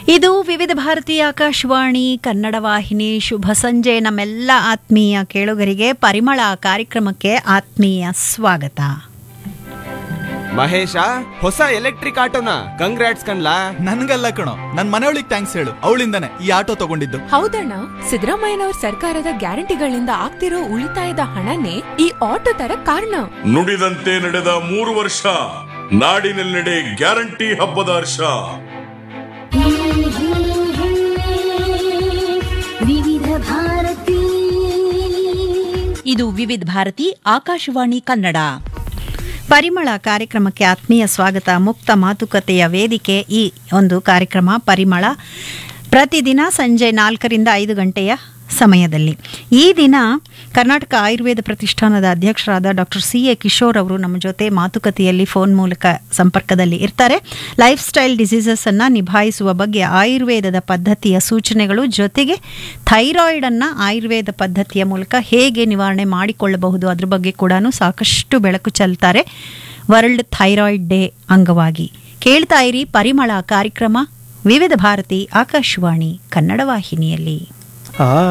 ಇದು ವಿವಿಧ ಭಾರತೀಯ ಆಕಾಶವಾಣಿ ಕನ್ನಡ ವಾಹಿನಿ ಶುಭ ಸಂಜೆ ನಮ್ಮೆಲ್ಲ ಆತ್ಮೀಯ ಕೇಳುಗರಿಗೆ ಪರಿಮಳ ಕಾರ್ಯಕ್ರಮಕ್ಕೆ ಆತ್ಮೀಯ ಸ್ವಾಗತ ಮಹೇಶ ಹೊಸ ಎಲೆಕ್ಟ್ರಿಕ್ ಆಟೋನ ಕಂಗ್ರಾಟ್ಸ್ ಕಣ್ಲಾ ನನ್ಗಲ್ಲ ಕಣೋ ನನ್ ಮನೆಯೊಳಿಗೆ ಥ್ಯಾಂಕ್ಸ್ ಹೇಳು ಅವಳಿಂದಾನೆ ಈ ಆಟೋ ತಗೊಂಡಿದ್ದು ಹೌದಣ್ಣ ಸಿದ್ದರಾಮಯ್ಯನವ್ರ ಸರ್ಕಾರದ ಗ್ಯಾರಂಟಿಗಳಿಂದ ಆಗ್ತಿರೋ ಉಳಿತಾಯದ ಹಣನೇ ಈ ಆಟೋ ತರ ಕಾರಣ ನುಡಿದಂತೆ ನಡೆದ ಮೂರು ವರ್ಷ ನಾಡಿನೆಲ್ಲೆಡೆ ಗ್ಯಾರಂಟಿ ಹಬ್ಬದ ಹರ್ಷ ವಿವಿಧ ಭಾರತಿ ಇದು ವಿವಿಧ ಭಾರತಿ ಆಕಾಶವಾಣಿ ಕನ್ನಡ ಪರಿಮಳ ಕಾರ್ಯಕ್ರಮಕ್ಕೆ ಆತ್ಮೀಯ ಸ್ವಾಗತ ಮುಕ್ತ ಮಾತುಕತೆಯ ವೇದಿಕೆ ಈ ಒಂದು ಕಾರ್ಯಕ್ರಮ ಪರಿಮಳ ಪ್ರತಿದಿನ ಸಂಜೆ ನಾಲ್ಕರಿಂದ ಐದು ಗಂಟೆಯ ಸಮಯದಲ್ಲಿ ಈ ದಿನ ಕರ್ನಾಟಕ ಆಯುರ್ವೇದ ಪ್ರತಿಷ್ಠಾನದ ಅಧ್ಯಕ್ಷರಾದ ಡಾಕ್ಟರ್ ಸಿ ಎ ಕಿಶೋರ್ ಅವರು ನಮ್ಮ ಜೊತೆ ಮಾತುಕತೆಯಲ್ಲಿ ಫೋನ್ ಮೂಲಕ ಸಂಪರ್ಕದಲ್ಲಿ ಇರ್ತಾರೆ ಲೈಫ್ ಸ್ಟೈಲ್ ಡಿಸೀಸಸ್ ಅನ್ನ ನಿಭಾಯಿಸುವ ಬಗ್ಗೆ ಆಯುರ್ವೇದದ ಪದ್ಧತಿಯ ಸೂಚನೆಗಳು ಜೊತೆಗೆ ಥೈರಾಯ್ಡ್ ಅನ್ನ ಆಯುರ್ವೇದ ಪದ್ಧತಿಯ ಮೂಲಕ ಹೇಗೆ ನಿವಾರಣೆ ಮಾಡಿಕೊಳ್ಳಬಹುದು ಅದ್ರ ಬಗ್ಗೆ ಕೂಡ ಸಾಕಷ್ಟು ಬೆಳಕು ಚೆಲ್ತಾರೆ ವರ್ಲ್ಡ್ ಥೈರಾಯ್ಡ್ ಡೇ ಅಂಗವಾಗಿ ಕೇಳ್ತಾ ಇರಿ ಪರಿಮಳ ಕಾರ್ಯಕ್ರಮ ವಿವಿಧ ಭಾರತಿ ಆಕಾಶವಾಣಿ ಕನ್ನಡ ವಾಹಿನಿಯಲ್ಲಿ